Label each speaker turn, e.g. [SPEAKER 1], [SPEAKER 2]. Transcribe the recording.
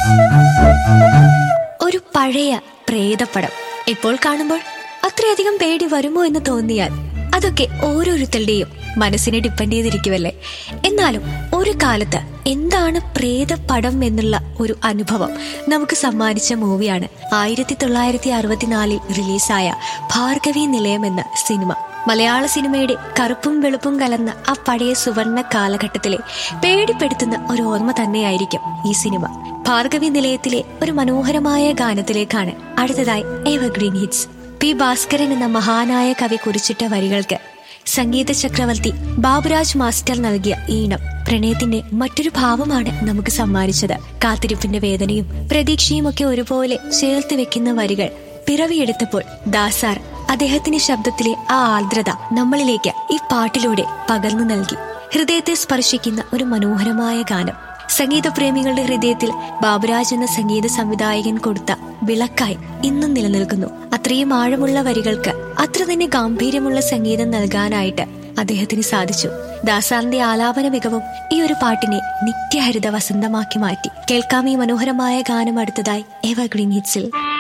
[SPEAKER 1] ഒരു പഴയ പ്രേതപ്പടം ഇപ്പോൾ കാണുമ്പോൾ അത്രയധികം പേടി വരുമോ എന്ന് തോന്നിയാൽ അതൊക്കെ ഓരോരുത്തരുടെയും മനസ്സിനെ ഡിപ്പെൻഡ് ചെയ്തിരിക്കുമല്ലേ എന്നാലും ഒരു കാലത്ത് എന്താണ് പ്രേതപ്പടം എന്നുള്ള ഒരു അനുഭവം നമുക്ക് സമ്മാനിച്ച മൂവിയാണ് ആയിരത്തി തൊള്ളായിരത്തി അറുപത്തിനാലിൽ റിലീസായ ഭാർഗവി നിലയം എന്ന സിനിമ മലയാള സിനിമയുടെ കറുപ്പും വെളുപ്പും കലർന്ന ആ പഴയ സുവർണ കാലഘട്ടത്തിലെ പേടിപ്പെടുത്തുന്ന ഒരു ഓർമ്മ തന്നെയായിരിക്കും ഈ സിനിമ ഭാർഗവി നിലയത്തിലെ ഒരു മനോഹരമായ ഗാനത്തിലേക്കാണ് അടുത്തതായി എവർഗ്രീൻ ഹിറ്റ്സ് പി ഭാസ്കരൻ എന്ന മഹാനായ കവി കുറിച്ചിട്ട വരികൾക്ക് സംഗീത ചക്രവർത്തി ബാബുരാജ് മാസ്റ്റർ നൽകിയ ഈണം പ്രണയത്തിന്റെ മറ്റൊരു ഭാവമാണ് നമുക്ക് സമ്മാനിച്ചത് കാത്തിരിപ്പിന്റെ വേദനയും പ്രതീക്ഷയും ഒക്കെ ഒരുപോലെ ചേർത്ത് വെക്കുന്ന വരികൾ പിറവിയെടുത്തപ്പോൾ ദാസാർ അദ്ദേഹത്തിന്റെ ശബ്ദത്തിലെ ആ ആർദ്രത നമ്മളിലേക്ക് ഈ പാട്ടിലൂടെ പകർന്നു നൽകി ഹൃദയത്തെ സ്പർശിക്കുന്ന ഒരു മനോഹരമായ ഗാനം സംഗീത പ്രേമികളുടെ ഹൃദയത്തിൽ ബാബുരാജ് എന്ന സംഗീത സംവിധായകൻ കൊടുത്ത വിളക്കായി ഇന്നും നിലനിൽക്കുന്നു അത്രയും ആഴമുള്ള വരികൾക്ക് അത്ര തന്നെ ഗാംഭീര്യമുള്ള സംഗീതം നൽകാനായിട്ട് അദ്ദേഹത്തിന് സാധിച്ചു ദാസാറിന്റെ ആലാപന മികവും ഈ ഒരു പാട്ടിനെ നിത്യഹരിത വസന്തമാക്കി മാറ്റി കേൾക്കാം ഈ മനോഹരമായ ഗാനം അടുത്തതായി എവർഗ്രീൻ ഹിറ്റ്സിൽ